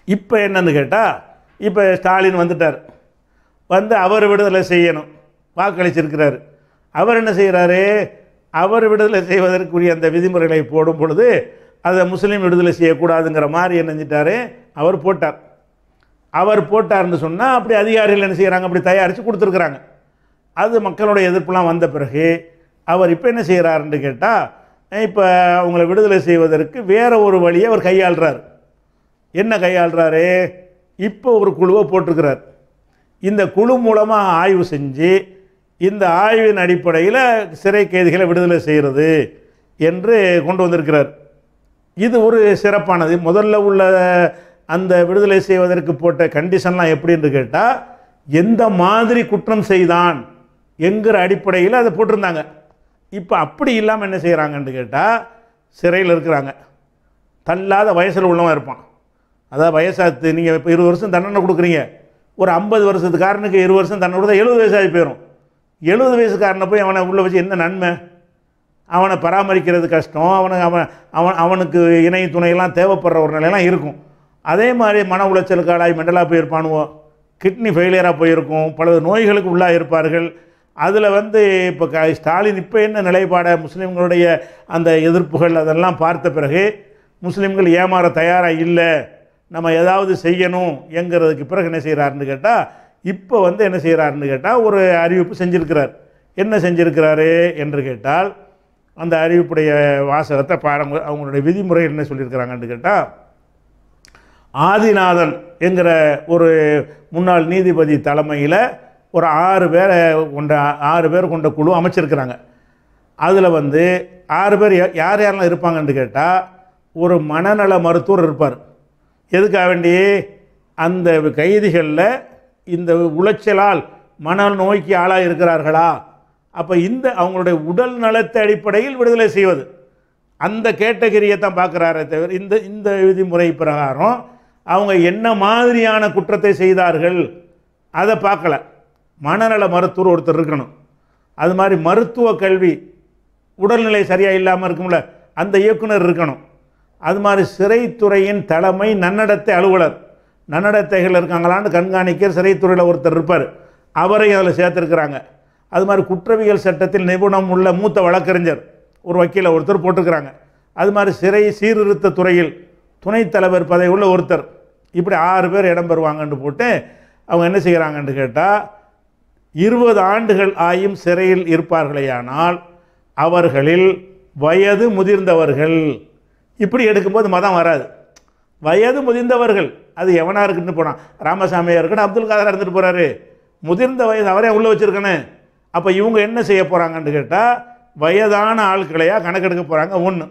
இப்போ என்னன்னு கேட்டால் இப்போ ஸ்டாலின் வந்துட்டார் வந்து அவர் விடுதலை செய்யணும் வாக்களிச்சிருக்கிறாரு அவர் என்ன செய்கிறாரு அவர் விடுதலை செய்வதற்குரிய அந்த விதிமுறைகளை போடும் பொழுது அதை முஸ்லீம் விடுதலை செய்யக்கூடாதுங்கிற மாதிரி என்ன செஞ்சிட்டாரு அவர் போட்டார் அவர் போட்டார்னு சொன்னால் அப்படி அதிகாரிகள் என்ன செய்கிறாங்க அப்படி தயாரித்து கொடுத்துருக்குறாங்க அது மக்களோட எதிர்ப்புலாம் வந்த பிறகு அவர் இப்போ என்ன செய்கிறாருன்னு கேட்டால் இப்போ அவங்களை விடுதலை செய்வதற்கு வேற ஒரு வழியை அவர் கையாளுறார் என்ன கையாளுறாரு இப்போ ஒரு குழுவை போட்டிருக்கிறார் இந்த குழு மூலமாக ஆய்வு செஞ்சு இந்த ஆய்வின் அடிப்படையில் சிறை கைதிகளை விடுதலை செய்கிறது என்று கொண்டு வந்திருக்கிறார் இது ஒரு சிறப்பானது முதல்ல உள்ள அந்த விடுதலை செய்வதற்கு போட்ட கண்டிஷன்லாம் எப்படின்னு கேட்டால் எந்த மாதிரி குற்றம் செய்தான் என்கிற அடிப்படையில் அதை போட்டிருந்தாங்க இப்போ அப்படி இல்லாமல் என்ன செய்கிறாங்கன்னு கேட்டால் சிறையில் இருக்கிறாங்க தள்ளாத வயசில் உள்ளவன் இருப்பான் அதாவது வயசாத்து நீங்கள் இப்போ இருபது வருஷம் தண்டனை கொடுக்குறீங்க ஒரு ஐம்பது வருஷத்துக்காரனுக்கு இருபது வருஷம் தண்டனை கொடுத்தா எழுபது வயசாகி போயிடும் எழுபது வயசுக்காரனை போய் அவனை உள்ளே வச்சு என்ன நன்மை அவனை பராமரிக்கிறது கஷ்டம் அவனுக்கு அவன் அவன் அவனுக்கு இணை துணையெல்லாம் தேவைப்படுற ஒரு நிலையெல்லாம் இருக்கும் அதே மாதிரி மன உளைச்சலுக்கு ஆளாகி மெண்டலாக போயிருப்பானுவோ கிட்னி ஃபெயிலியராக போயிருக்கும் பல நோய்களுக்கு உள்ளாக இருப்பார்கள் அதில் வந்து இப்போ க ஸ்டாலின் இப்போ என்ன நிலைப்பாடை முஸ்லீம்களுடைய அந்த எதிர்ப்புகள் அதெல்லாம் பார்த்த பிறகு முஸ்லீம்கள் ஏமாற தயாராக இல்லை நம்ம ஏதாவது செய்யணும் என்கிறதுக்கு பிறகு என்ன செய்கிறாருன்னு கேட்டால் இப்போ வந்து என்ன செய்கிறாருன்னு கேட்டால் ஒரு அறிவிப்பு செஞ்சிருக்கிறார் என்ன செஞ்சிருக்கிறாரு என்று கேட்டால் அந்த அறிவிப்புடைய வாசகத்தை பாருங்க அவங்களுடைய விதிமுறை என்ன சொல்லியிருக்கிறாங்கன்னு கேட்டால் ஆதிநாதன் என்கிற ஒரு முன்னாள் நீதிபதி தலைமையில் ஒரு ஆறு பேரை கொண்ட ஆறு பேர் கொண்ட குழு அமைச்சிருக்கிறாங்க அதில் வந்து ஆறு பேர் யா- யார் யாரெல்லாம் இருப்பாங்கன்னு கேட்டால் ஒரு மனநல மருத்துவர் இருப்பார் எதுக்காக வேண்டி அந்த கைதிகளில் இந்த உளைச்சலால் மனநோய்க்கு ஆளாக இருக்கிறார்களா அப்போ இந்த அவங்களுடைய உடல் நலத்தை அடிப்படையில் விடுதலை செய்வது அந்த கேட்டகரியை தான் பார்க்குறாரே தவிர இந்த இந்த விதிமுறை பிரகாரம் அவங்க என்ன மாதிரியான குற்றத்தை செய்தார்கள் அதை பார்க்கல மனநல மருத்துவர் ஒருத்தர் இருக்கணும் அது மாதிரி மருத்துவ கல்வி உடல்நிலை சரியாக இல்லாமல் இருக்கும்ல அந்த இயக்குனர் இருக்கணும் அது மாதிரி சிறைத்துறையின் தலைமை நன்னடத்தை அலுவலர் நன்னடத்தைகள் இருக்காங்களான்னு கண்காணிக்க சிறைத்துறையில் ஒருத்தர் இருப்பார் அவரையும் அதில் சேர்த்துருக்குறாங்க அது மாதிரி குற்றவியல் சட்டத்தில் நிபுணம் உள்ள மூத்த வழக்கறிஞர் ஒரு வக்கீலை ஒருத்தர் போட்டிருக்கிறாங்க அது மாதிரி சிறை சீர்திருத்த துறையில் துணைத் தலைவர் பதவி உள்ள ஒருத்தர் இப்படி ஆறு பேர் இடம் பெறுவாங்கன்னு போட்டு அவங்க என்ன செய்கிறாங்கன்னு கேட்டால் இருபது ஆண்டுகள் ஆயும் சிறையில் இருப்பார்களேயானால் அவர்களில் வயது முதிர்ந்தவர்கள் இப்படி எடுக்கும்போது மதம் வராது வயது முதிர்ந்தவர்கள் அது எவனாக இருக்குன்னு போனான் ராமசாமியாக இருக்கட்டும் அப்துல் காதராக இருந்துட்டு போகிறாரு முதிர்ந்த வயது அவரே உள்ளே வச்சுருக்கணும் அப்போ இவங்க என்ன செய்ய போகிறாங்கன்னு கேட்டால் வயதான ஆட்களையா கணக்கெடுக்க போகிறாங்க ஒன்று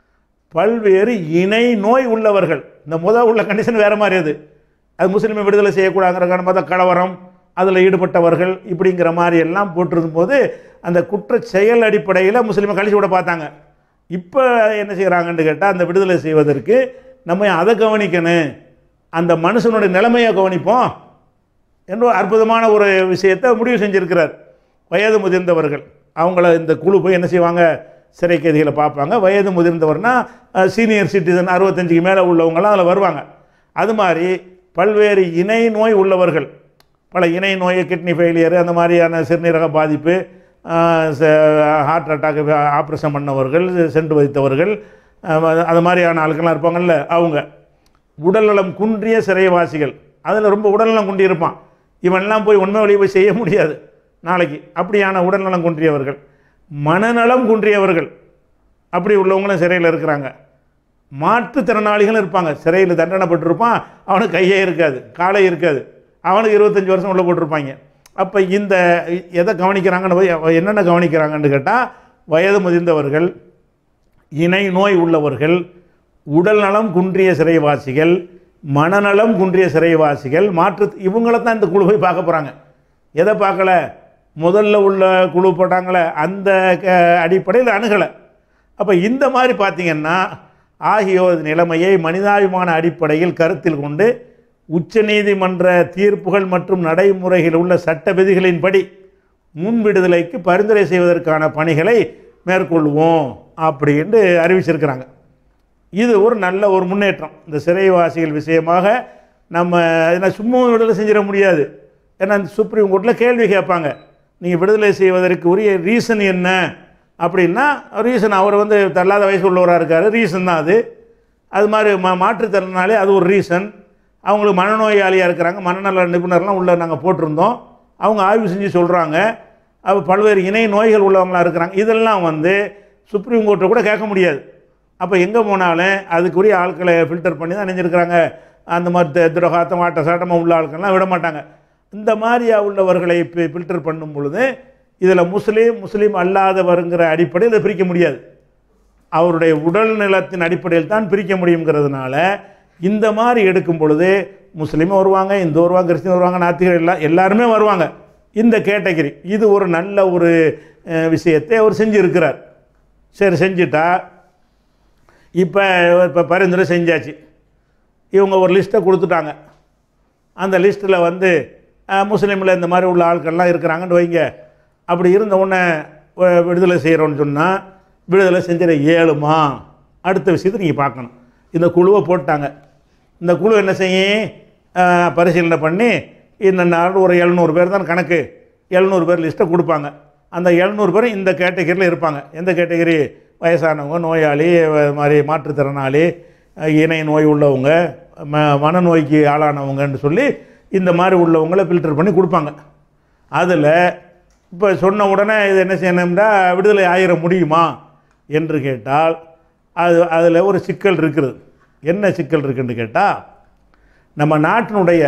பல்வேறு இணை நோய் உள்ளவர்கள் இந்த முத உள்ள கண்டிஷன் வேறு மாதிரி அது அது முஸ்லீமை விடுதலை செய்யக்கூடாங்கிற மத கலவரம் அதில் ஈடுபட்டவர்கள் இப்படிங்கிற மாதிரி எல்லாம் போட்டிருக்கும் போது அந்த குற்ற செயல் அடிப்படையில் முஸ்லீமை கழிச்சு விட பார்த்தாங்க இப்போ என்ன செய்கிறாங்கன்னு கேட்டால் அந்த விடுதலை செய்வதற்கு நம்ம அதை கவனிக்கணும் அந்த மனுஷனுடைய நிலைமையை கவனிப்போம் என்று ஒரு அற்புதமான ஒரு விஷயத்தை முடிவு செஞ்சிருக்கிறார் வயது முதிர்ந்தவர்கள் அவங்கள இந்த குழு போய் என்ன செய்வாங்க சிறை கைதிகளை பார்ப்பாங்க வயது முதிர்ந்தவர்னா சீனியர் சிட்டிசன் அறுபத்தஞ்சுக்கு மேலே உள்ளவங்களாம் அதில் வருவாங்க அது மாதிரி பல்வேறு இணை நோய் உள்ளவர்கள் பல இணை நோய் கிட்னி ஃபெயிலியர் அந்த மாதிரியான சிறுநீரக பாதிப்பு ஹார்ட் அட்டாக் ஆப்ரேஷன் பண்ணவர்கள் சென்று வைத்தவர்கள் அஹ், அது மாதிரியான ஆளுக்கெல்லாம் இருப்பாங்கல்ல அவங்க உடல்நலம் குன்றிய சிறைவாசிகள் அதில் ரொம்ப உடல்நலம் குன்றியிருப்பான் இவன்லாம் போய் உண்மை வழியை போய் செய்ய முடியாது நாளைக்கு அப்படியான உடல்நலம் குன்றியவர்கள் மனநலம் குன்றியவர்கள் அப்படி உள்ளவங்களும் சிறையில் இருக்கிறாங்க மாற்றுத்திறனாளிகளும் இருப்பாங்க சிறையில் தண்டனைப்பட்டிருப்பான் அவனுக்கு கையே இருக்காது காலே இருக்காது அவனுக்கு இருபத்தஞ்சி வருஷம் உள்ள போட்டிருப்பாங்க அப்போ இந்த எதை கவனிக்கிறாங்கன்னு போய் என்னென்ன கவனிக்கிறாங்கன்னு கேட்டால் வயது முதிர்ந்தவர்கள் இணை நோய் உள்ளவர்கள் உடல் நலம் குன்றிய சிறைவாசிகள் மனநலம் குன்றிய சிறைவாசிகள் மாற்று இவங்களை தான் இந்த குழு போய் பார்க்க போகிறாங்க எதை பார்க்கல முதல்ல உள்ள குழு போட்டாங்களே அந்த அடிப்படையில் அணுகலை அப்போ இந்த மாதிரி பார்த்தீங்கன்னா ஆகியோர் நிலைமையை மனிதாபிமான அடிப்படையில் கருத்தில் கொண்டு உச்சநீதிமன்ற தீர்ப்புகள் மற்றும் நடைமுறையில் உள்ள சட்ட விதிகளின்படி முன் விடுதலைக்கு பரிந்துரை செய்வதற்கான பணிகளை மேற்கொள்வோம் அப்படின்ட்டு அறிவிச்சிருக்கிறாங்க இது ஒரு நல்ல ஒரு முன்னேற்றம் இந்த சிறைவாசிகள் விஷயமாக நம்ம என்ன சும்மா விடுதலை செஞ்சிட முடியாது ஏன்னா இந்த சுப்ரீம் கோர்ட்டில் கேள்வி கேட்பாங்க நீங்கள் விடுதலை செய்வதற்கு உரிய ரீசன் என்ன அப்படின்னா ரீசன் அவர் வந்து தள்ளாத வயசு உள்ளவராக இருக்கார் ரீசன் தான் அது அது மாதிரி மா மாற்றுத்திறனாலே அது ஒரு ரீசன் அவங்களுக்கு மனநோயாளியாக இருக்கிறாங்க மனநல நிபுணர்லாம் உள்ள நாங்கள் போட்டிருந்தோம் அவங்க ஆய்வு செஞ்சு சொல்கிறாங்க அப்போ பல்வேறு இணை நோய்கள் உள்ளவங்களாக இருக்கிறாங்க இதெல்லாம் வந்து சுப்ரீம் கோர்ட்டை கூட கேட்க முடியாது அப்போ எங்கே போனாலும் அதுக்குரிய ஆட்களை ஃபில்டர் பண்ணி தான் நினைஞ்சிருக்கிறாங்க அந்த மாதிரி தி- திரகாத்தம் வாட்ட சாட்டமாக உள்ள ஆட்கள்லாம் விட மாட்டாங்க இந்த மாதிரியா உள்ளவர்களை ஃபில்டர் பண்ணும் பொழுது இதில் முஸ்லீம் முஸ்லீம் அல்லாதவருங்கிற அடிப்படையில் இதை பிரிக்க முடியாது அவருடைய உடல் நலத்தின் அடிப்படையில் தான் பிரிக்க முடியுங்கிறதுனால இந்த மாதிரி எடுக்கும் பொழுது முஸ்லீமும் வருவாங்க இந்து வருவாங்க கிறிஸ்டின் வருவாங்க நாத்திகர் எல்லாம் எல்லாருமே வருவாங்க இந்த கேட்டகரி இது ஒரு நல்ல ஒரு அஹ், விஷயத்தை அவர் செஞ்சுருக்கிறார் சரி செஞ்சுட்டா இப்போ இப்போ பரிந்துரை செஞ்சாச்சு இவங்க ஒரு லிஸ்ட்டை கொடுத்துட்டாங்க அந்த லிஸ்ட்டில் வந்து முஸ்லீமில் இந்த மாதிரி உள்ள ஆட்கள்லாம் இருக்கிறாங்கன்னு வைங்க அப்படி இருந்த உடனே அஹ், விடுதலை செய்கிறோன்னு சொன்னால் விடுதலை செஞ்சிட இயலுமா அடுத்த விஷயத்தை நீங்கள் பார்க்கணும் இந்த குழுவை போட்டாங்க இந்த குழு என்ன செய்யும் அஹ், பரிசீலனை பண்ணி இந்த நாள் ஒரு எழுநூறு பேர் தான் கணக்கு எழுநூறு பேர் லிஸ்ட்டை கொடுப்பாங்க அந்த எழுநூறு பேரும் இந்த கேட்டகரியில் இருப்பாங்க எந்த கேட்டகரி வயசானவங்க நோயாளி அஹ், மாதிரி மாற்றுத்திறனாளி அஹ், இணை நோய் உள்ளவங்க ம மனநோய்க்கு ஆளானவங்கன்னு சொல்லி இந்த மாதிரி உள்ளவங்கள ஃபில்டர் பண்ணி கொடுப்பாங்க அதில் இப்போ சொன்ன உடனே இது என்ன செய்யணும்னா விடுதலை ஆயிர முடியுமா என்று கேட்டால் அது அதில் ஒரு சிக்கல் இருக்குது என்ன சிக்கல் இருக்குன்னு கேட்டால் நம்ம நாட்டினுடைய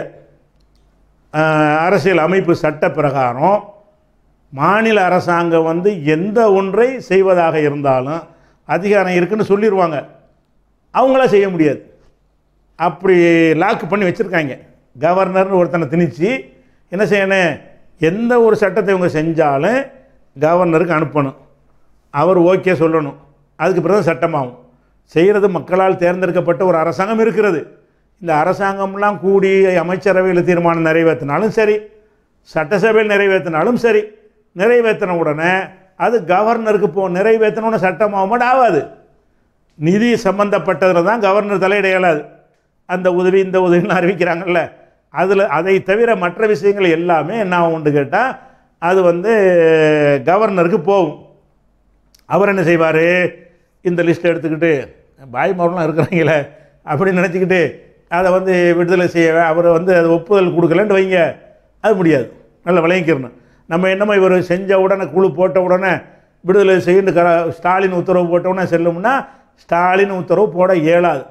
அஹ், அரசியல் அமைப்பு சட்ட பிரகாரம் மாநில அரசாங்கம் வந்து எந்த ஒன்றை செய்வதாக இருந்தாலும் அதிகாரம் இருக்குன்னு சொல்லிடுவாங்க அவங்களா செய்ய முடியாது அப்படி லாக் பண்ணி வச்சுருக்காங்க கவர்னர்னு ஒருத்தனை திணிச்சு என்ன செய்யணும் எந்த ஒரு சட்டத்தை இவங்க செஞ்சாலும் கவர்னருக்கு அனுப்பணும் அவர் ஓகே சொல்லணும் அதுக்கு பிறகு சட்டமாகும் செய்கிறது மக்களால் தேர்ந்தெடுக்கப்பட்ட ஒரு அரசாங்கம் இருக்கிறது இந்த அரசாங்கம்லாம் கூடி அமைச்சரவையில் தீர்மானம் நிறைவேற்றினாலும் சரி சட்டசபையில் நிறைவேற்றினாலும் சரி நிறைவேற்றின உடனே அது கவர்னருக்கு போ நிறைவேற்றணும்னு சட்டமாகவும் ஆகாது நிதி சம்பந்தப்பட்டதில் தான் கவர்னர் தலையிட இயலாது அந்த உதவி இந்த உதவின்னு அறிவிக்கிறாங்கல்ல அதில் அதை தவிர மற்ற விஷயங்கள் எல்லாமே என்ன உண்டு கேட்டால் அது வந்து கவர்னருக்கு போகும் அவர் என்ன செய்வார் இந்த லிஸ்ட்டை எடுத்துக்கிட்டு பாய்மாரெலாம் இருக்கிறாங்களே அப்படின்னு நினச்சிக்கிட்டு அதை வந்து விடுதலை செய்ய அவர் வந்து அது ஒப்புதல் கொடுக்கலன்ட்டு வைங்க அது முடியாது நல்லா விளங்கிக்கிறணும் நம்ம என்னமோ இவர் செஞ்ச உடனே குழு போட்ட உடனே விடுதலை செய்யணும் க ஸ்டாலின் உத்தரவு போட்ட உடனே செல்லும்னா ஸ்டாலின் உத்தரவு போட இயலாது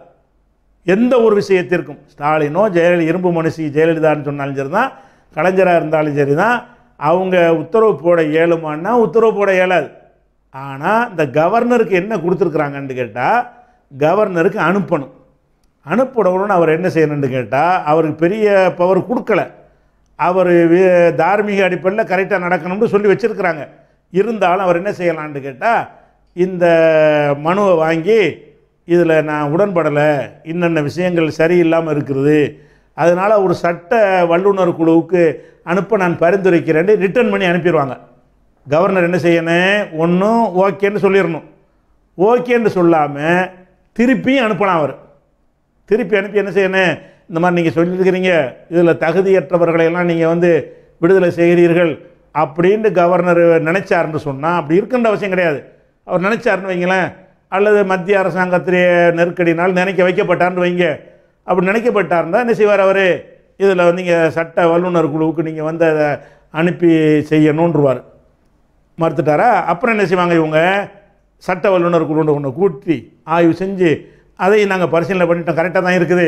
எந்த ஒரு விஷயத்திற்கும் ஸ்டாலினோ ஜெயலலிதா இரும்பு மனுஷி ஜெயலலிதான்னு சொன்னாலும் சரி தான் கலைஞராக இருந்தாலும் சரி தான் அவங்க உத்தரவு போட இயலுமான்னா உத்தரவு போட இயலாது ஆனால் இந்த கவர்னருக்கு என்ன கொடுத்துருக்குறாங்கன்னு கேட்டால் கவர்னருக்கு அனுப்பணும் அனுப்பினவுடனே அவர் என்ன செய்யணும்னு கேட்டால் அவருக்கு பெரிய பவர் கொடுக்கல அவர் வி- தார்மீக அடிப்படையில் கரெக்டாக நடக்கணும்னு சொல்லி வச்சுருக்கிறாங்க இருந்தாலும் அவர் என்ன செய்யலான்னு கேட்டால் இந்த மனுவை வாங்கி இதில் நான் உடன்படலை இன்னென்ன விஷயங்கள் சரியில்லாமல் இருக்கிறது அதனால் ஒரு சட்ட வல்லுநர் குழுவுக்கு அனுப்ப நான் பரிந்துரைக்கிறேன்னு ரிட்டர்ன் பண்ணி அனுப்பிடுவாங்க கவர்னர் என்ன செய்யணும் ஒன்றும் ஓகேன்னு சொல்லிடணும் ஓகேன்னு சொல்லாமல் திருப்பியும் அனுப்பலாம் அவர் திருப்பி அனுப்பி என்ன செய்யணும் இந்த மாதிரி நீங்கள் சொல்லியிருக்கிறீங்க இதில் தகுதியற்றவர்களை எல்லாம் நீங்கள் வந்து விடுதலை செய்கிறீர்கள் அப்படின்ட்டு கவர்னர் நினைச்சாருன்னு சொன்னால் அப்படி இருக்கின்ற அவசியம் கிடையாது அவர் நினைச்சாருன்னு வைங்களேன் அல்லது மத்திய அரசாங்கத்திலே நெருக்கடினால் நினைக்க வைக்கப்பட்டார்னு வைங்க அப்படி நினைக்கப்பட்டாருந்தா என்ன செய்வார் அவர் இதில் நீங்கள் சட்ட வல்லுநர் குழுவுக்கு நீங்கள் வந்து அதை அனுப்பி செய்யணுன்றவார் மறுத்துட்டாரா அப்புறம் என்ன செய்வாங்க இவங்க சட்ட வல்லுநர் குழு ஒன்று கூட்டி ஆய்வு செஞ்சு அதை நாங்கள் பரிசீலனை பண்ணிட்டோம் கரெக்டாக தான் இருக்குது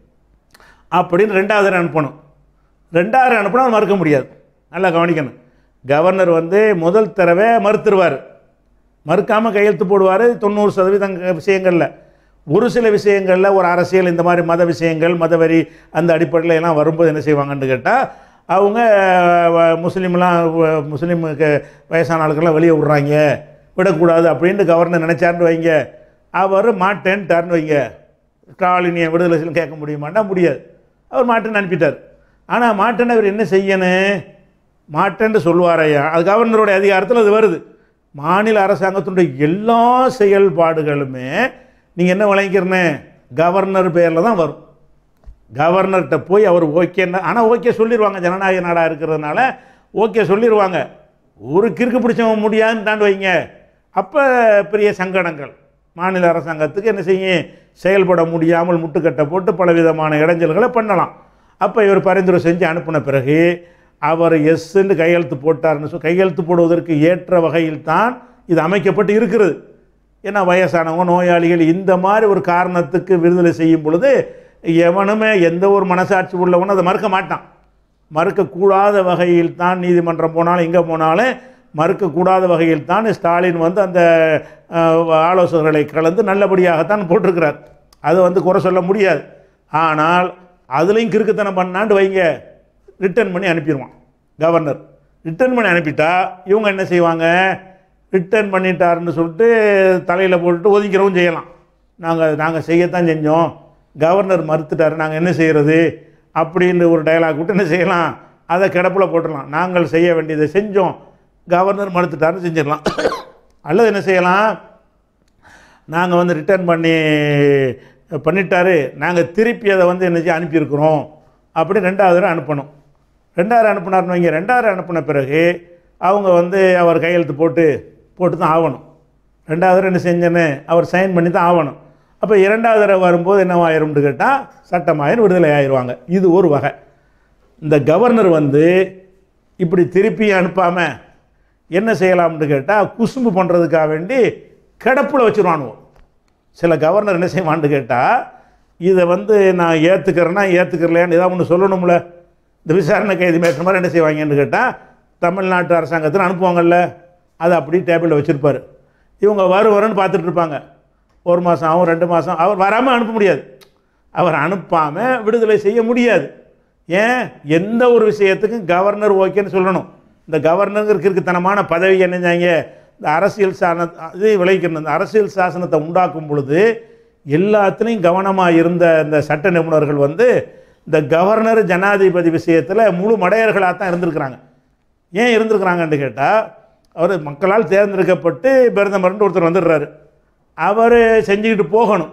அப்படின்னு ரெண்டாவது தடவை அனுப்பணும் ரெண்டாவது அனுப்புனா அது மறுக்க முடியாது நல்லா கவனிக்கணும் கவர்னர் வந்து முதல் தடவை மறுத்துருவார் மறுக்காமல் கையெழுத்து போடுவார் தொண்ணூறு சதவீதம் விஷயங்களில் ஒரு சில விஷயங்களில் ஒரு அரசியல் இந்த மாதிரி மத விஷயங்கள் மதவெறி அந்த அடிப்படையில் எல்லாம் வரும்போது என்ன செய்வாங்கன்னு கேட்டால் அவங்க வ- முஸ்லீம்லாம் வ- முஸ்லீமுக்கு வயசான ஆளுக்கெல்லாம் வெளியே விட்றாங்க விடக்கூடாது அப்படின்ட்டு கவர்னர் நினச்சாருன்னு வைங்க அவர் மாட்டேன்ட்டார்னு வைங்க ஸ்டாலினியை விடுதலை செய்யணும் கேட்க முடியுமான்னா முடியாது அவர் மாட்டேன்னு அனுப்பிட்டார் ஆனால் மாட்டேன்னு அவர் என்ன செய்யணும் மாட்டேன்னு சொல்லுவாரையா அது கவர்னருடைய அதிகாரத்தில் அது வருது மாநில அரசாங்கத்தினுடைய எல்லா செயல்பாடுகளுமே நீங்கள் என்ன வழங்கிக்கிறனே கவர்னர் பேரில் தான் வரும் கவர்னர்கிட்ட போய் அவர் ஓகேன்னா ஆனால் ஓகே சொல்லிடுவாங்க ஜனநாயக நாடாக இருக்கிறதுனால ஓகே சொல்லிடுவாங்க ஒரு கிறுக்கு பிடிச்சவன் முடியாதுன்னு தாண்டு வைங்க அப்போ பெரிய சங்கடங்கள் மாநில அரசாங்கத்துக்கு என்ன செய்யும் செயல்பட முடியாமல் முட்டுக்கட்டை போட்டு பலவிதமான இடைஞ்சல்களை பண்ணலாம் அப்போ இவர் பரிந்துரை செஞ்சு அனுப்பின பிறகு அவர் எஸ்ன்னு கையெழுத்து போட்டார்னு சொல் கையெழுத்து போடுவதற்கு ஏற்ற வகையில் தான் இது அமைக்கப்பட்டு இருக்கிறது ஏன்னா வயசானவங்க நோயாளிகள் இந்த மாதிரி ஒரு காரணத்துக்கு விடுதலை செய்யும் பொழுது எவனுமே எந்த ஒரு மனசாட்சி உள்ளவனும் அதை மறுக்க மாட்டான் மறுக்கக்கூடாத வகையில் தான் நீதிமன்றம் போனாலும் எங்கே போனாலும் மறுக்கக்கூடாத வகையில் தான் ஸ்டாலின் வந்து அந்த அஹ், ஆலோசகர்களை கலந்து நல்லபடியாகத்தான் போட்டிருக்கிறார் அதை வந்து குறை சொல்ல முடியாது ஆனால் அதுலேயும் கிறுக்குத்தனம் பண்ணாண்டு வைங்க ரிட்டர்ன் பண்ணி அனுப்பிடுவான் கவர்னர் ரிட்டர்ன் பண்ணி அனுப்பிட்டா இவங்க என்ன செய்வாங்க ரிட்டர்ன் பண்ணிட்டாருன்னு சொல்லிட்டு தலையில் போட்டுட்டு ஒதுக்கிறவும் செய்யலாம் நாங்கள் நாங்கள் செய்யத்தான் செஞ்சோம் கவர்னர் மறுத்துட்டாரு நாங்கள் என்ன செய்கிறது அப்படின்னு ஒரு டயலாக் விட்டு என்ன செய்யலாம் அதை கிடப்பில் போட்டுடலாம் நாங்கள் செய்ய வேண்டியதை செஞ்சோம் கவர்னர் மறுத்துட்டாருன்னு செஞ்சிடலாம் அல்லது என்ன செய்யலாம் நாங்கள் வந்து ரிட்டர்ன் பண்ணி பண்ணிட்டாரு நாங்கள் திருப்பி அதை வந்து என்ன செய்ய அனுப்பியிருக்கிறோம் அப்படி ரெண்டாவது தடவை அனுப்பணும் ரெண்டாவது அனுப்புனார்னு வைங்க ரெண்டாவது அனுப்பின பிறகு அவங்க வந்து அவர் கையெழுத்து போட்டு போட்டு தான் ஆகணும் ரெண்டாவது தடவை என்ன செஞ்சேன்னு அவர் சைன் பண்ணி தான் ஆகணும் அப்போ இரண்டாவது தடவை வரும்போது என்னவாயிரும்னு கேட்டால் சட்டமாயிரும் விடுதலை ஆயிடுவாங்க இது ஒரு வகை இந்த கவர்னர் வந்து இப்படி திருப்பி அனுப்பாமல் என்ன செய்யலாம்னு கேட்டால் குசும்பு பண்ணுறதுக்காக வேண்டி கிடப்பில் வச்சுருவானுவோம் சில கவர்னர் என்ன செய்வான்னு கேட்டால் இதை வந்து நான் ஏற்றுக்கிறேன்னா ஏற்றுக்கிறலையான்னு ஏதாவது ஒன்று சொல்லணும்ல இந்த விசாரணை கைது மேற்ற மாதிரி என்ன செய்வாங்கன்னு கேட்டால் தமிழ்நாட்டு அரசாங்கத்தில் அனுப்புவாங்கல்ல அதை அப்படி டேபிளில் வச்சுருப்பார் இவங்க வரும் வரும்னு பார்த்துட்டு இருப்பாங்க ஒரு மாதம் ஆகும் ரெண்டு மாதம் அவர் வராமல் அனுப்ப முடியாது அவர் அனுப்பாமல் விடுதலை செய்ய முடியாது ஏன் எந்த ஒரு விஷயத்துக்கும் கவர்னர் ஓகேன்னு சொல்லணும் இந்த கவர்னருக்கு இருக்குத்தனமான பதவி என்னஞ்சாங்க இந்த அரசியல் சாசன இது விளைவிக்கணும் இந்த அரசியல் சாசனத்தை உண்டாக்கும் பொழுது எல்லாத்துலேயும் கவனமாக இருந்த இந்த சட்ட நிபுணர்கள் வந்து இந்த கவர்னர் ஜனாதிபதி விஷயத்தில் முழு மடையர்களாக தான் இருந்திருக்கிறாங்க ஏன் இருந்திருக்கிறாங்கன்னு கேட்டால் அவர் மக்களால் தேர்ந்தெடுக்கப்பட்டு பிரதமர்னு ஒருத்தர் வந்துடுறாரு அவர் செஞ்சுக்கிட்டு போகணும்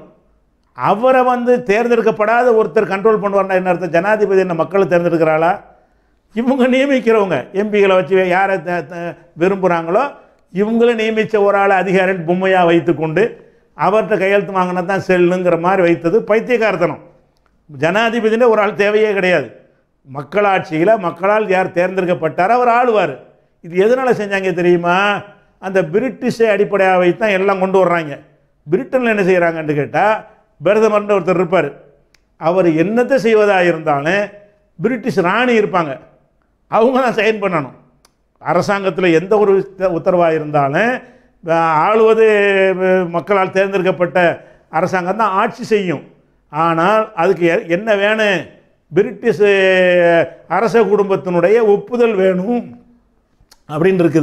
அவரை வந்து தேர்ந்தெடுக்கப்படாத ஒருத்தர் கண்ட்ரோல் பண்ணுவார்னா என்ன அர்த்தம் ஜனாதிபதி என்ன மக்கள் தேர்ந்தெடுக்கிறாளா இவங்க நியமிக்கிறவங்க எம்பிகளை வச்சு யாரை த- த- விரும்புகிறாங்களோ இவங்கள நியமித்த ஒரு ஆளை அதிகாரிகள் பொம்மையாக வைத்துக்கொண்டு அவர்கிட்ட கையெழுத்து வாங்கினா தான் செல்லுங்கிற மாதிரி வைத்தது பைத்தியக்காரத்தனம் ஜனாதிபதினே ஒரு ஆள் தேவையே கிடையாது மக்களாட்சியில் மக்களால் யார் தேர்ந்தெடுக்கப்பட்டாரோ அவர் ஆளுவார் இது எதனால் செஞ்சாங்க தெரியுமா அந்த பிரிட்டிஷை அடிப்படையாக வைத்து தான் எல்லாம் கொண்டு வர்றாங்க பிரிட்டனில் என்ன செய்கிறாங்கன்னு கேட்டால் பிரதமர்னு ஒருத்தர் இருப்பார் அவர் என்னத்தை செய்வதாக இருந்தாலும் பிரிட்டிஷ் ராணி இருப்பாங்க அவங்க தான் சைன் பண்ணணும் அரசாங்கத்தில் எந்த ஒரு உத்தரவாக இருந்தாலும் அஹ், ஆளுவது அஹ், மக்களால் தேர்ந்தெடுக்கப்பட்ட அரசாங்கம் தான் ஆட்சி செய்யும் ஆனால் அதுக்கு எ- என்ன வேணும் பிரிட்டிஷ் அஹ், அரச குடும்பத்தினுடைய ஒப்புதல் வேணும் அப்படின்னு இருக்குது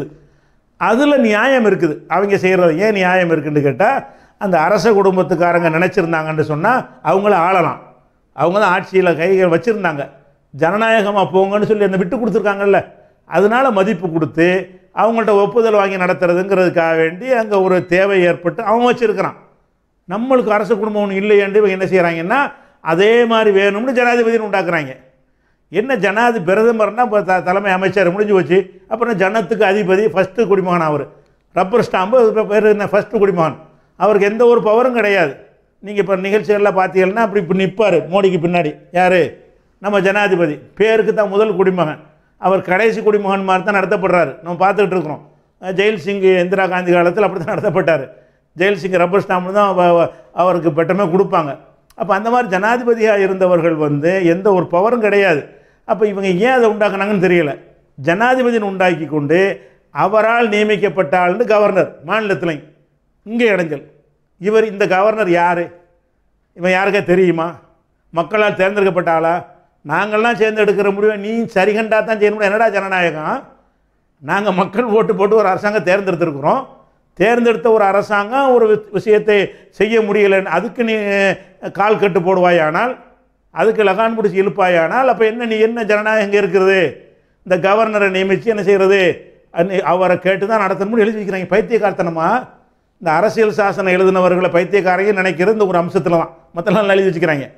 அதில் நியாயம் இருக்குது அவங்க செய்கிறது ஏன் நியாயம் இருக்குன்னு கேட்டால் அந்த அரச குடும்பத்துக்காரங்க நினச்சிருந்தாங்கன்னு சொன்னால் அவங்கள ஆளலாம் அவங்க தான் ஆட்சியில் கைகள் வச்சுருந்தாங்க ஜனநாயகமாக போங்கன்னு சொல்லி அந்த விட்டு கொடுத்துருக்காங்கல்ல அதனால மதிப்பு கொடுத்து அவங்கள்ட்ட ஒப்புதல் வாங்கி நடத்துறதுங்கிறதுக்காக வேண்டி அங்கே ஒரு தேவை ஏற்பட்டு அவன் வச்சுருக்கிறான் நம்மளுக்கு அரச குடும்பம் ஒன்று இல்லையேன்னு இவங்க என்ன செய்கிறாங்கன்னா அதே மாதிரி வேணும்னு ஜனாதிபதினு உண்டாக்குறாங்க என்ன ஜனாதி பிரதமர்னா இப்போ த தலைமை அமைச்சர் முடிஞ்சு வச்சு அப்புறம் ஜனத்துக்கு அதிபதி ஃபஸ்ட்டு குடிமகன் அவர் ரப்பர் ஸ்டாம்பு இப்போ பேர் என்ன ஃபஸ்ட்டு குடிமகன் அவருக்கு எந்த ஒரு பவரும் கிடையாது நீங்கள் இப்போ நிகழ்ச்சிகள்லாம் பார்த்தீங்கன்னா அப்படி இப்போ நிற்பார் மோடிக்கு பின்னாடி யார் நம்ம ஜனாதிபதி பேருக்கு தான் முதல் குடிமகன் அவர் கடைசி குடிமகன் மாதிரி தான் நடத்தப்படுறாரு நம்ம பார்த்துக்கிட்டு இருக்கிறோம் அஹ் ஜெயில் சிங் இந்திரா காந்தி காலத்தில் அப்படி தான் நடத்தப்பட்டார் ஜெயில் சிங் ரப்பர் ஸ்டாம்பு தான் அவ- அவ- அவருக்கு பெட்டமே கொடுப்பாங்க அப்போ அந்த மாதிரி ஜனாதிபதியாக இருந்தவர்கள் வந்து எந்த ஒரு பவரும் கிடையாது அப்போ இவங்க ஏன் அதை உண்டாக்குனாங்கன்னு தெரியல ஜனாதிபதின்னு உண்டாக்கி கொண்டு அவரால் நியமிக்கப்பட்ட ஆள்னு கவர்னர் மாநிலத்தில் இங்கே இடைஞ்சல் இவர் இந்த கவர்னர் யார் இவன் யாருக்கா தெரியுமா மக்களால் தேர்ந்தெடுக்கப்பட்ட ஆளா நாங்கள்லாம் தேர்ந்தெடுக்கிற முடிவை நீ சரிகண்டா தான் செய்யணும் என்னடா ஜனநாயகம் நாங்கள் மக்கள் ஓட்டு போட்டு ஒரு அரசாங்கம் தேர்ந்தெடுத்திருக்கிறோம் தேர்ந்தெடுத்த ஒரு அரசாங்கம் ஒரு வி- விஷயத்தை செய்ய முடியலைன்னு அதுக்கு நீ கால் கட்டு போடுவாயானால் அதுக்கு லகான் பிடிச்சி இழுப்பாயானால் அப்போ என்ன நீ என்ன ஜனநாயகம் இங்கே இருக்கிறது இந்த கவர்னரை நியமித்து என்ன செய்கிறது அன்னி- அவரை கேட்டு தான் நடத்தணும்னு எழுதி வைக்கிறாங்க பைத்தியக்காரத்தனமா இந்த அரசியல் சாசனம் எழுதினவர்களை பைத்தியக்காரங்க நினைக்கிறது இந்த ஒரு அம்சத்தில் தான் மற்றெல்லாம் எழுதி வச்சுக்கிறாங்க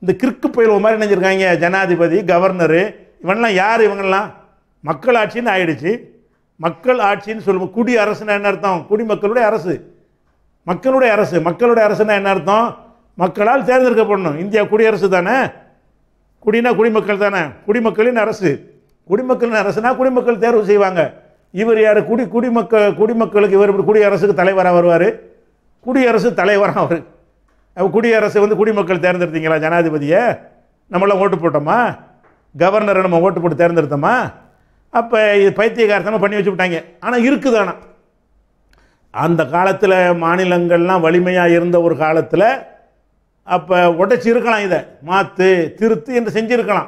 இந்த கிறுக்கு புயல் மாதிரி நினைச்சிருக்காங்க ஜனாதிபதி கவர்னரு இவன்லாம் யார் இவங்கெல்லாம் மக்கள் ஆட்சின்னு ஆயிடுச்சு மக்கள் ஆட்சின்னு சொல்லுவோம் குடி அரசுன்னா என்ன அர்த்தம் குடிமக்களுடைய அரசு மக்களுடைய அரசு மக்களுடைய அரசுன்னா என்ன அர்த்தம் மக்களால் தேர்ந்தெடுக்கப்படணும் இந்தியா குடியரசு தானே குடினா குடிமக்கள் தானே குடிமக்களின் அரசு குடிமக்களின் அரசுனா குடிமக்கள் தேர்வு செய்வாங்க இவர் யார் குடி குடிமக்கள் குடிமக்களுக்கு இவர் இப்படி குடியரசுக்கு தலைவராக வருவார் குடியரசு தலைவராக அவர் அப்ப குடியரசு வந்து குடிமக்கள் தேர்ந்தெடுத்தீங்களா ஜனாதிபதியை நம்மளாம் ஓட்டு போட்டோமா கவர்னரை நம்ம ஓட்டு போட்டு தேர்ந்தெடுத்தோமா அப்போ இது பைத்தியகாரத்தமாக பண்ணி வச்சு விட்டாங்க ஆனால் இருக்குது ஆனால் அந்த காலத்தில் மாநிலங்கள்லாம் வலிமையாக இருந்த ஒரு காலத்தில் அப்போ உடைச்சி இருக்கலாம் இதை மாற்று திருத்து என்று செஞ்சுருக்கலாம்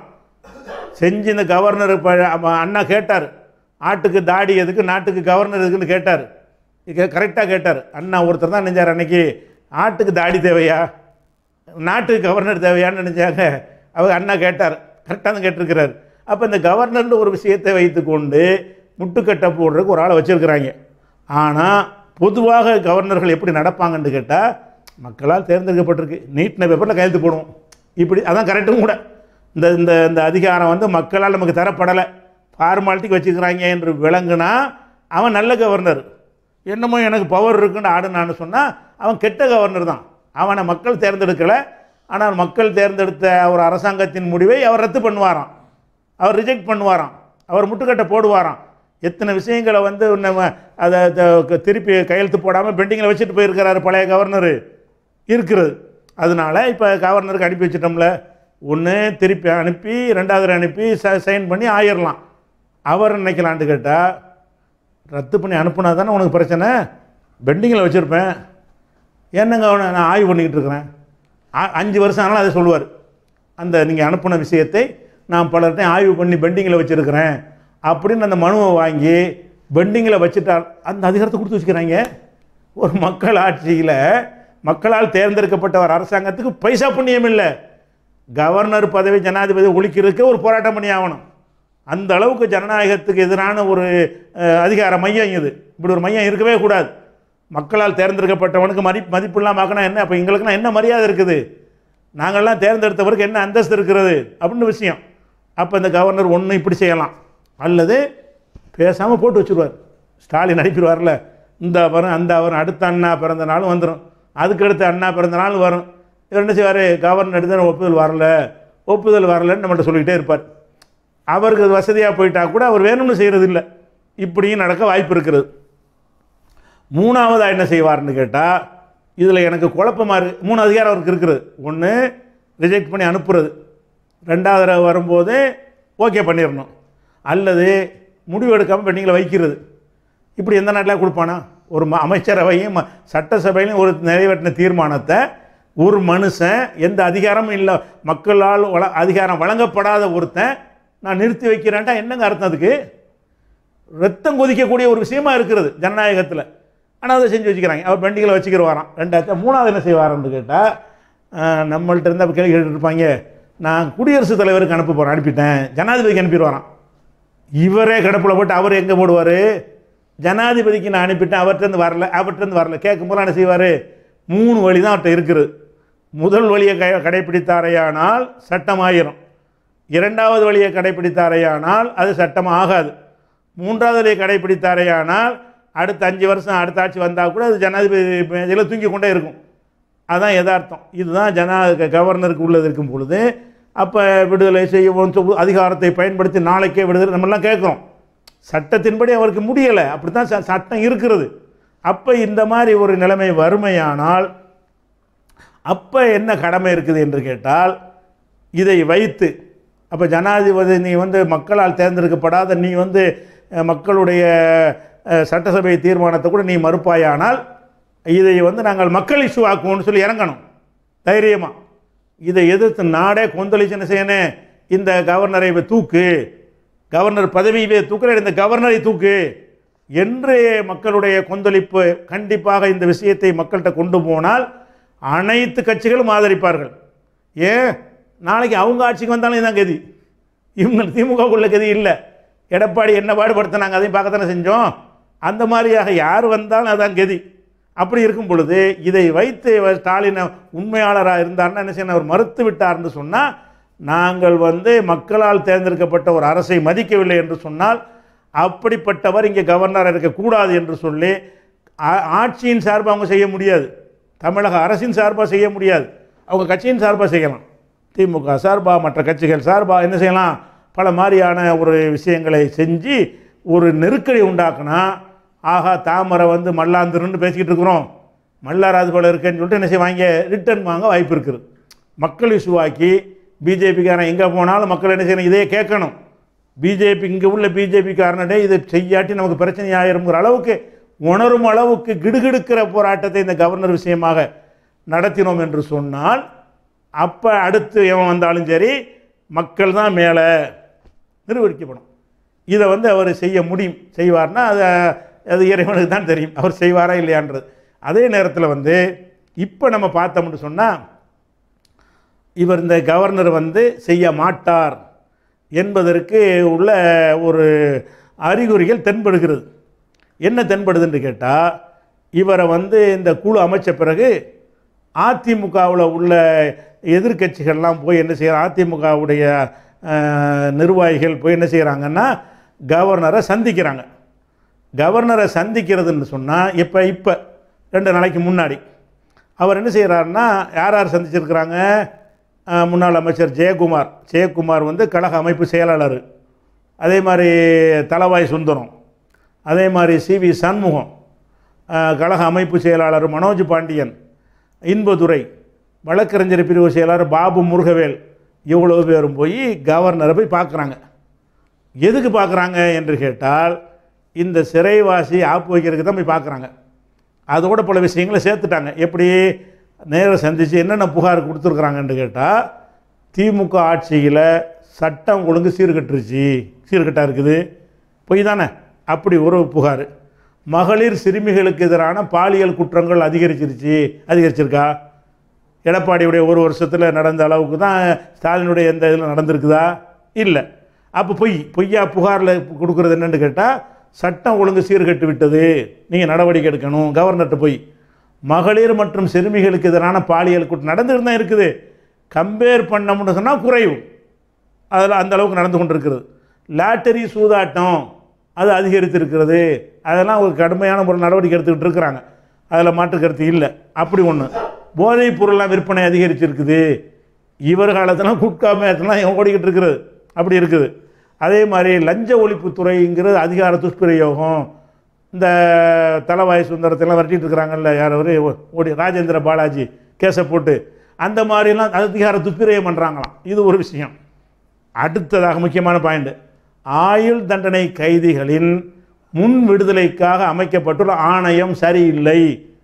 செஞ்சு இந்த கவர்னர் இப்போ அண்ணா கேட்டார் ஆட்டுக்கு தாடி எதுக்கு நாட்டுக்கு கவர்னர் எதுக்குன்னு கேட்டார் கரெக்டாக கேட்டார் அண்ணா ஒருத்தர் தான் நினைச்சார் அன்னைக்கு ஆட்டுக்கு தாடி தேவையா நாட்டுக்கு கவர்னர் தேவையான்னு நினைச்சாங்க அவர் அண்ணா கேட்டார் கரெக்டாக தான் கேட்டிருக்கிறார் அப்போ இந்த கவர்னர்னு ஒரு விஷயத்தை வைத்துக்கொண்டு முட்டுக்கட்டை போடுறதுக்கு ஒரு ஆளை வச்சுருக்கிறாங்க ஆனால் பொதுவாக கவர்னர்கள் எப்படி நடப்பாங்கன்னு கேட்டால் மக்களால் தேர்ந்தெடுக்கப்பட்டிருக்கு நீட்டின பேப்பரில் கையெழுத்து போடுவோம் இப்படி அதான் கரெக்டும் கூட இந்த இந்த இந்த அதிகாரம் வந்து மக்களால் நமக்கு தரப்படலை ஃபார்மாலிட்டிக்கு வச்சுக்கிறாங்க என்று விளங்குனா அவன் நல்ல கவர்னர் என்னமோ எனக்கு பவர் இருக்குன்னு ஆடுனான்னு சொன்னால் அவன் கெட்ட கவர்னர் தான் அவனை மக்கள் தேர்ந்தெடுக்கலை ஆனால் மக்கள் தேர்ந்தெடுத்த ஒரு அரசாங்கத்தின் முடிவை அவர் ரத்து பண்ணுவாராம் அவர் ரிஜெக்ட் பண்ணுவாராம் அவர் முட்டுக்கட்டை போடுவாராம் எத்தனை விஷயங்களை வந்து நம்ம அதை அதை திருப்பி கையெழுத்து போடாமல் பெண்டிங்கில் வச்சுட்டு போயிருக்கிறாரு பழைய கவர்னரு இருக்கிறது அதனால இப்போ கவர்னருக்கு அனுப்பி வச்சிட்டோம்ல ஒன்று திருப்பி அனுப்பி ரெண்டாவது அனுப்பி ச சைன் பண்ணி ஆயிடலாம் அவர் நினைக்கலான்ட்டு கேட்டால் ரத்து பண்ணி அனுப்புனா தானே உனக்கு பிரச்சனை பெண்டிங்கில் வச்சுருப்பேன் என்னங்க அவனை நான் ஆய்வு பண்ணிக்கிட்டு இருக்கிறேன் அ- அஞ்சு வருஷம் ஆனாலும் அதை சொல்லுவார் அந்த நீங்கள் அனுப்பின விஷயத்தை நான் பலர்கிட்டையும் ஆய்வு பண்ணி பெண்டிங்கில் வச்சுருக்கிறேன் அப்படின்னு அந்த மனுவை வாங்கி பெண்டிங்கில் வச்சுட்டால் அந்த அதிகாரத்தை கொடுத்து வச்சுக்கிறாங்க ஒரு மக்கள் ஆட்சியில் மக்களால் தேர்ந்தெடுக்கப்பட்ட ஒரு அரசாங்கத்துக்கு பைசா புண்ணியம் இல்லை கவர்னர் பதவி ஜனாதிபதி ஒழிக்கிறதுக்கு ஒரு போராட்டம் பண்ணி ஆகணும் அந்த அளவுக்கு ஜனநாயகத்துக்கு எதிரான ஒரு அஹ், அதிகார மையம் இது இப்படி ஒரு மையம் இருக்கவே கூடாது மக்களால் தேர்ந்தெடுக்கப்பட்டவனுக்கு மதி மதிப்பில்லாம ஆக்கினா என்ன அப்போ எங்களுக்குலாம் என்ன மரியாதை இருக்குது நாங்கள்லாம் தேர்ந்தெடுத்தவருக்கு என்ன அந்தஸ்து இருக்கிறது அப்படின்னு விஷயம் அப்போ இந்த கவர்னர் ஒன்று இப்படி செய்யலாம் அல்லது பேசாமல் போட்டு வச்சுருவார் ஸ்டாலின் அனுப்பிடுவார்ல இந்த வரும் அந்த வரும் அடுத்த அண்ணா பிறந்த நாளும் வந்துடும் அதுக்கு அடுத்த அண்ணா பிறந்த நாளும் வரும் இவர் என்ன செய்வார் கவர்னர் எடுத்து ஒப்புதல் வரல ஒப்புதல் வரலன்னு நம்மள்ட்ட சொல்லிக்கிட்டே இருப்பார் அவருக்கு அது வசதியாக போயிட்டா கூட அவர் வேணும்னு செய்கிறது இல்லை இப்படியும் நடக்க வாய்ப்பு இருக்கிறது மூணாவதாக என்ன செய்வார்னு கேட்டால் இதில் எனக்கு குழப்பமாக இருக்கு மூணு அதிகாரம் அவருக்கு இருக்கிறது ஒன்று ரிஜெக்ட் பண்ணி அனுப்புறது ரெண்டாவது தடவை வரும்போது ஓகே பண்ணிடணும் அல்லது முடிவு எடுக்காமல் பெண்டிங்கில் வைக்கிறது இப்படி எந்த நாட்டில் கொடுப்பானா ஒரு ம- அமைச்சரவையும் ம- சட்டசபையிலும் ஒரு நிறைவேற்றின தீர்மானத்தை ஒரு மனுஷன் எந்த அதிகாரமும் இல்லை மக்களால் வள அதிகாரம் வழங்கப்படாத ஒருத்தன் நான் நிறுத்தி வைக்கிறேன்டா என்னங்க அர்த்தம் அதுக்கு ரத்தம் கொதிக்கக்கூடிய ஒரு விஷயமா இருக்கிறது ஜனநாயகத்தில் ஆனால் அதை செஞ்சு வச்சுக்கிறாங்க அவர் பெண்டிங்கில் வச்சுக்கிற வாராம் ரெண்டாவது மூணாவது என்ன செய்வாரான்னு கேட்டால் நம்மள்ட்ட இருந்து அப்போ கேள்வி கேட்டுட்டு இருப்பாங்க நான் குடியரசுத் தலைவருக்கு அனுப்ப போகிறேன் அனுப்பிட்டேன் ஜனாதிபதிக்கு அனுப்பிடுவாராம் இவரே கிடப்பில் போட்டு அவர் எங்கே போடுவார் ஜனாதிபதிக்கு நான் அனுப்பிட்டேன் அவர்கிட்டருந்து வரல அவர்கிட்டருந்து வரல கேட்கும்போது என்ன செய்வார் மூணு வழி தான் அவர்கிட்ட இருக்குது முதல் வழியை க கடைப்பிடித்தாரையானால் சட்டமாயிரும் இரண்டாவது வழியை கடைப்பிடித்தாரையானால் அது சட்டம் ஆகாது மூன்றாவது வழியை கடைப்பிடித்தாரையானால் அடுத்த அஞ்சு வருஷம் அடுத்த ஆட்சி வந்தால் கூட அது ஜனாதிபதி இதில் தூங்கி கொண்டே இருக்கும் அதான் யதார்த்தம் இதுதான் ஜனா கவர்னருக்கு உள்ளது இருக்கும் பொழுது அப்போ விடுதலை செய்யவும் சொ- அதிகாரத்தை பயன்படுத்தி நாளைக்கே விடுதலை நம்மெல்லாம் கேட்குறோம் சட்டத்தின்படி அவருக்கு முடியலை அப்படி தான் ச- சட்டம் இருக்கிறது அப்போ இந்த மாதிரி ஒரு நிலைமை வறுமையானால் அப்போ என்ன கடமை இருக்குது என்று கேட்டால் இதை வைத்து அப்போ ஜனாதிபதி நீ வந்து மக்களால் தேர்ந்தெடுக்கப்படாத நீ வந்து அஹ், மக்களுடைய அஹ், சட்டசபை தீர்மானத்தை கூட நீ மறுப்பாயானால் இதை வந்து நாங்கள் மக்கள் இஷ்யூ ஆக்குவோம்னு சொல்லி இறங்கணும் தைரியமாக இதை எதிர்த்து நாடே கொந்தளிச்சு என்ன செய்யணும் இந்த கவர்னரை இவ தூக்கு கவர்னர் பதவியவே தூக்குற இந்த கவர்னரை தூக்கு என்று மக்களுடைய கொந்தளிப்பு கண்டிப்பாக இந்த விஷயத்தை மக்கள்கிட்ட கொண்டு போனால் அனைத்து கட்சிகளும் ஆதரிப்பார்கள் ஏன் நாளைக்கு அவங்க ஆட்சிக்கு வந்தாலும் இதான் கதி இவங்க திமுகவுக்குள்ள கதி இல்லை எடப்பாடி என்ன பாடுபடுத்தினாங்க அதையும் பார்க்கத்தானே செஞ்சோம் அந்த மாதிரியாக யார் வந்தாலும் அதான் கதி அப்படி இருக்கும் பொழுது இதை வைத்து இவர் ஸ்டாலின் உண்மையாளராக இருந்தார்னா என்ன செய்யணும் அவர் மறுத்து விட்டார்னு சொன்னால் நாங்கள் வந்து மக்களால் தேர்ந்தெடுக்கப்பட்ட ஒரு அரசை மதிக்கவில்லை என்று சொன்னால் அப்படிப்பட்டவர் இங்கே கவர்னராக இருக்கக்கூடாது என்று சொல்லி ஆ- ஆட்சியின் சார்பாக அவங்க செய்ய முடியாது தமிழக அரசின் சார்பாக செய்ய முடியாது அவங்க கட்சியின் சார்பாக செய்யலாம் திமுக சார்பாக மற்ற கட்சிகள் சார்பாக என்ன செய்யலாம் பல மாதிரியான ஒரு விஷயங்களை செஞ்சு ஒரு நெருக்கடி உண்டாக்குனா ஆகா தாமரை வந்து மல்லாந்துருன்னு பேசிக்கிட்டு இருக்கிறோம் மல்லாராது போல இருக்கேன்னு சொல்லிட்டு என்ன செய்வாங்க ரிட்டர்ன் வாங்க வாய்ப்பு இருக்குது மக்கள் இஷ்யூவாக்கி பிஜேபிக்காரன் எங்கே போனாலும் மக்கள் என்ன செய்யணும் இதே கேட்கணும் பிஜேபி இங்கே உள்ள பிஜேபிக்காரனடே இதை செய்யாட்டி நமக்கு பிரச்சனை ஆயிருங்கிற அளவுக்கு உணரும் அளவுக்கு கிடுகிடுக்கிற போராட்டத்தை இந்த கவர்னர் விஷயமாக நடத்தினோம் என்று சொன்னால் அப்போ அடுத்து எவன் வந்தாலும் சரி மக்கள் தான் மேலே நிர்வகிக்கப்படும் இதை வந்து அவர் செய்ய முடியும் செய்வார்னா அது அது இறைவனுக்கு தான் தெரியும் அவர் செய்வாரா இல்லையான்றது அதே நேரத்தில் வந்து இப்போ நம்ம பார்த்தோம்னு சொன்னால் இவர் இந்த கவர்னர் வந்து செய்ய மாட்டார் என்பதற்கு உள்ள ஒரு அறிகுறிகள் தென்படுகிறது என்ன தென்படுதுன்னு கேட்டால் இவரை வந்து இந்த குழு அமைச்ச பிறகு அதிமுகவில் உள்ள எதிர்க்கட்சிகள்லாம் போய் என்ன செய்கிறாங்க அதிமுகவுடைய அஹ், நிர்வாகிகள் போய் என்ன செய்கிறாங்கன்னா கவர்னரை சந்திக்கிறாங்க கவர்னரை சந்திக்கிறதுன்னு சொன்னால் இப்போ இப்போ ரெண்டு நாளைக்கு முன்னாடி அவர் என்ன செய்கிறாருன்னா யார் யார் சந்திச்சிருக்கிறாங்க அஹ், முன்னாள் அமைச்சர் ஜெயக்குமார் ஜெயக்குமார் வந்து கழக அமைப்பு செயலாளர் அதே மாதிரி தலவாய் சுந்தரம் அதே மாதிரி சி வி சண்முகம் அஹ், கழக அமைப்பு செயலாளர் மனோஜ் பாண்டியன் இன்பதுரை வழக்கறிஞர் பிரிவு செயலாளர் பாபு முருகவேல் இவ்வளவு பேரும் போய் கவர்னரை போய் பார்க்குறாங்க எதுக்கு பார்க்குறாங்க என்று கேட்டால் இந்த சிறைவாசி ஆப்பு வைக்கிறதுக்கு தான் போய் பார்க்குறாங்க அதோட பல விஷயங்களை சேர்த்துட்டாங்க எப்படி நேரில் சந்தித்து என்னென்ன புகார் கொடுத்துருக்குறாங்கன்னு கேட்டால் திமுக ஆட்சியில் சட்டம் ஒழுங்கு சீர்கட்டுருச்சு சீர்கட்டாக இருக்குது பொய் தானே அப்படி ஒரு புகார் மகளிர் சிறுமிகளுக்கு எதிரான பாலியல் குற்றங்கள் அதிகரிச்சிருச்சு அதிகரிச்சிருக்கா எடப்பாடியுடைய ஒரு வருஷத்தில் நடந்த அளவுக்கு தான் ஸ்டாலினுடைய எந்த இதில் நடந்திருக்குதா இல்லை அப்போ பொய் பொய்யா புகாரில் கொடுக்குறது என்னன்னு கேட்டால் சட்டம் ஒழுங்கு சீர்கட்டு விட்டது நீங்கள் நடவடிக்கை எடுக்கணும் கவர்னர்கிட்ட போய் மகளிர் மற்றும் சிறுமிகளுக்கு எதிரான பாலியல் குற்றம் நடந்துட்டு தான் இருக்குது கம்பேர் பண்ணோம்னு சொன்னால் குறைவு அதில் அந்த அளவுக்கு நடந்து கொண்டிருக்கிறது லாட்டரி சூதாட்டம் அது அதிகரித்திருக்கிறது அதெல்லாம் ஒரு கடுமையான ஒரு நடவடிக்கை எடுத்துக்கிட்டு இருக்கிறாங்க அதில் மாற்று கருத்து இல்லை அப்படி ஒன்று போதைப் பொருள்லாம் விற்பனை அதிகரிச்சிருக்குது இவர் காலத்தெல்லாம் குட்கா மேத்தெல்லாம் ஓடிக்கிட்டு இருக்கிறது அப்படி இருக்குது அதே மாதிரி லஞ்ச ஒழிப்புத்துறைங்கிறது அதிகார துஷ்பிரயோகம் இந்த தலவாய் சுந்தரத்தெல்லாம் விரட்டிட்டு இருக்கிறாங்கல்ல யார் அவர் ஓடி ராஜேந்திர பாலாஜி கேஸை போட்டு அந்த மாதிரிலாம் அதிகார துஷ்பிரயோகம் பண்ணுறாங்களாம் இது ஒரு விஷயம் அடுத்ததாக முக்கியமான பாயிண்ட் ஆயுள் தண்டனை கைதிகளின் முன் விடுதலைக்காக அமைக்கப்பட்டுள்ள ஆணையம் சரியில்லை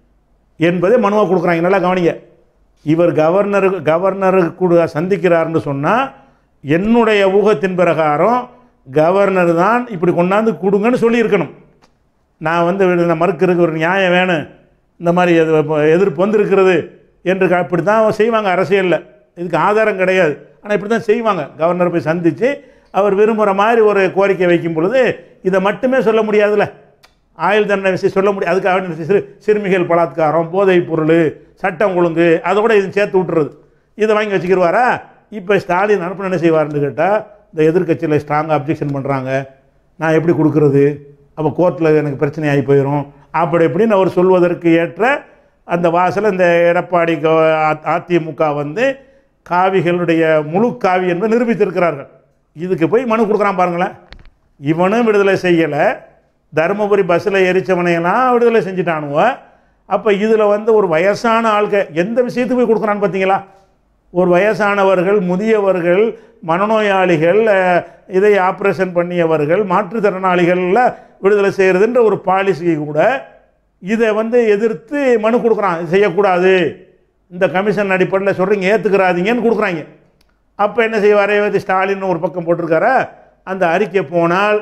என்பதை மனுவாக கொடுக்குறாங்க நல்லா கவனிங்க இவர் கவர்னர் கவர்னருக்கு கூட சந்திக்கிறார்னு சொன்னால் என்னுடைய ஊகத்தின் பிரகாரம் கவர்னர் தான் இப்படி கொண்டாந்து கொடுங்கன்னு சொல்லியிருக்கணும் நான் வந்து இந்த மறுக்கிறதுக்கு ஒரு நியாயம் வேணும் இந்த மாதிரி எது எதிர்ப்பு வந்திருக்கிறது என்று க- இப்படி தான் செய்வாங்க அரசியலில் இதுக்கு ஆதாரம் கிடையாது ஆனால் இப்படி தான் செய்வாங்க கவர்னரை போய் சந்தித்து அவர் விரும்புகிற மாதிரி ஒரு கோரிக்கை வைக்கும் பொழுது இதை மட்டுமே சொல்ல முடியாதுல்ல ஆயுள் தண்டனை விஷயம் சொல்ல முடியாது அதுக்காக சிறு சிறுமிகள் பலாத்காரம் போதைப் பொருள் சட்டம் ஒழுங்கு அதோட இது சேர்த்து விட்டுறது இதை வாங்கி வச்சுக்கிடுவாரா இப்போ ஸ்டாலின் அனுப்பின என்ன செய்வார்னு கேட்டால் இந்த எதிர்க்கட்சியில் ஸ்ட்ராங்காக அப்ஜெக்ஷன் பண்ணுறாங்க நான் எப்படி கொடுக்குறது அப்போ கோர்ட்டில் எனக்கு பிரச்சனை ஆகி போயிடும் அப்படி இப்படின்னு அவர் சொல்வதற்கு ஏற்ற அந்த வாசல் இந்த எடப்பாடி கோ- அ- அதிமுக வந்து காவிகளுடைய முழு காவி என்பதை நிரூபித்திருக்கிறார்கள் இதுக்கு போய் மனு கொடுக்குறான் பாருங்களேன் இவனும் விடுதலை செய்யலை தருமபுரி பஸ்ஸில் எரிச்சவனையெல்லாம் விடுதலை செஞ்சுட்டானுவ அப்போ இதில் வந்து ஒரு வயசான ஆள்க எந்த விஷயத்துக்கு போய் கொடுக்குறான்னு பார்த்தீங்களா ஒரு வயசானவர்கள் முதியவர்கள் மனநோயாளிகள் அஹ், இதை ஆப்ரேஷன் பண்ணியவர்கள் மாற்றுத்திறனாளிகளில் விடுதலை செய்கிறதுன்ற ஒரு பாலிசி கூட இதை வந்து எதிர்த்து மனு கொடுக்குறான் இது செய்யக்கூடாது இந்த கமிஷன் அடிப்படையில் சொல்கிறீங்க ஏற்றுக்கிறாதீங்கன்னு கொடுக்குறாங்க அப்போ என்ன செய்வார் ஸ்டாலின் ஒரு பக்கம் போட்டிருக்காரா அந்த அறிக்கை போனால்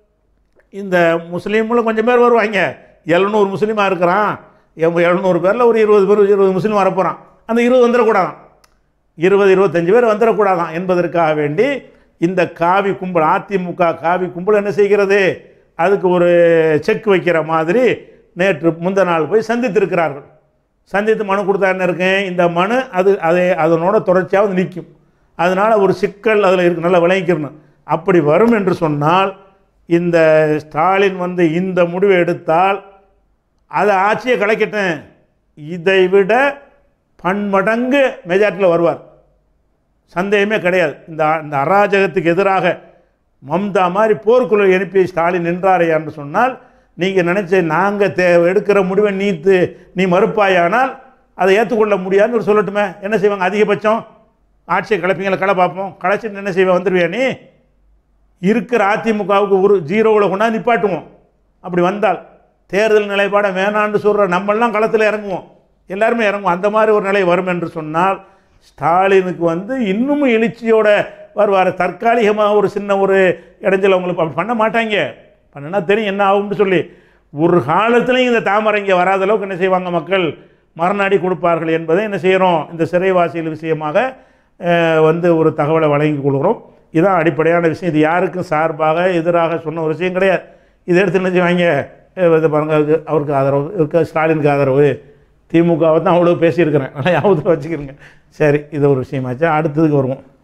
இந்த முஸ்லீம்களும் கொஞ்சம் பேர் வருவாங்க எழுநூறு முஸ்லீமாக இருக்கிறான் எழுநூறு பேரில் ஒரு இருபது பேர் இருபது முஸ்லீம் வரப்போகிறான் அந்த இருபது வந்துடக்கூடாதான் இருபது இருபத்தஞ்சு பேர் வந்துடக்கூடாதான் என்பதற்காக வேண்டி இந்த காவி கும்பல் அதிமுக காவி கும்பல் என்ன செய்கிறது அதுக்கு ஒரு செக் வைக்கிற மாதிரி நேற்று முந்த நாள் போய் சந்தித்திருக்கிறார்கள் சந்தித்து மனு கொடுத்தா என்ன இருக்கேன் இந்த மனு அது அதை அதனோட தொடர்ச்சியாக வந்து நிற்கும் அதனால் ஒரு சிக்கல் அதில் இருக்கு நல்லா விளங்கிக்கணும் அப்படி வரும் என்று சொன்னால் இந்த ஸ்டாலின் வந்து இந்த முடிவை எடுத்தால் அதை ஆட்சியை கலைக்கட்டும் இதை விட பன்மடங்கு மெஜாரிட்டியில் வருவார் சந்தேகமே கிடையாது இந்த இந்த அராஜகத்துக்கு எதிராக மம்தா மாதிரி போர்க்குழல் எழுப்பி ஸ்டாலின் நின்றாரே என்று சொன்னால் நீங்கள் நினச்ச நாங்கள் தே எடுக்கிற முடிவை நீத்து நீ மறுப்பாயானால் அதை ஏற்றுக்கொள்ள முடியாதுன்னு ஒரு சொல்லட்டுமே என்ன செய்வாங்க அதிகபட்சம் ஆட்சியை கலைப்பீங்களா களை பார்ப்போம் கலைச்சிட்டு என்ன செய்வேன் வந்துடுவியா நீ இருக்கிற அதிமுகவுக்கு ஒரு ஜீரோவில் கொண்டாந்து நிப்பாட்டுவோம் அப்படி வந்தால் தேர்தல் நிலைப்பாடை வேணான்னு சொல்கிற நம்மெல்லாம் களத்தில் இறங்குவோம் எல்லாருமே இறங்குவோம் அந்த மாதிரி ஒரு நிலை வரும் என்று சொன்னால் ஸ்டாலினுக்கு வந்து இன்னும் எழுச்சியோட வருவார் தற்காலிகமாக ஒரு சின்ன ஒரு இடைஞ்சல் அவங்களுக்கு அப்படி பண்ண மாட்டாங்க பண்ணுனா தெரியும் என்ன ஆகும்னு சொல்லி ஒரு காலத்துலையும் இந்த தாமரை இங்கே வராத அளவுக்கு என்ன செய்வாங்க மக்கள் மறுநாடி கொடுப்பார்கள் என்பதை என்ன செய்கிறோம் இந்த சிறைவாசிகள் விஷயமாக அஹ், வந்து ஒரு தகவலை வழங்கி கொள்கிறோம் இதுதான் அடிப்படையான விஷயம் இது யாருக்கும் சார்பாக எதிராக சொன்ன ஒரு விஷயம் கிடையாது இதை எடுத்து என்ன செய்வாங்க அஹ், இது பாருங்க அவருக்கு- அவருக்கு ஆதரவு இருக்க ஸ்டாலினுக்கு ஆதரவு திமுகவை தான் அவ்வளோ பேசியிருக்கிறேன் நல்லா ஞாபகத்தில் வச்சுக்கிறேங்க சரி இது ஒரு விஷயமாச்சு அடுத்ததுக்கு வருவோம்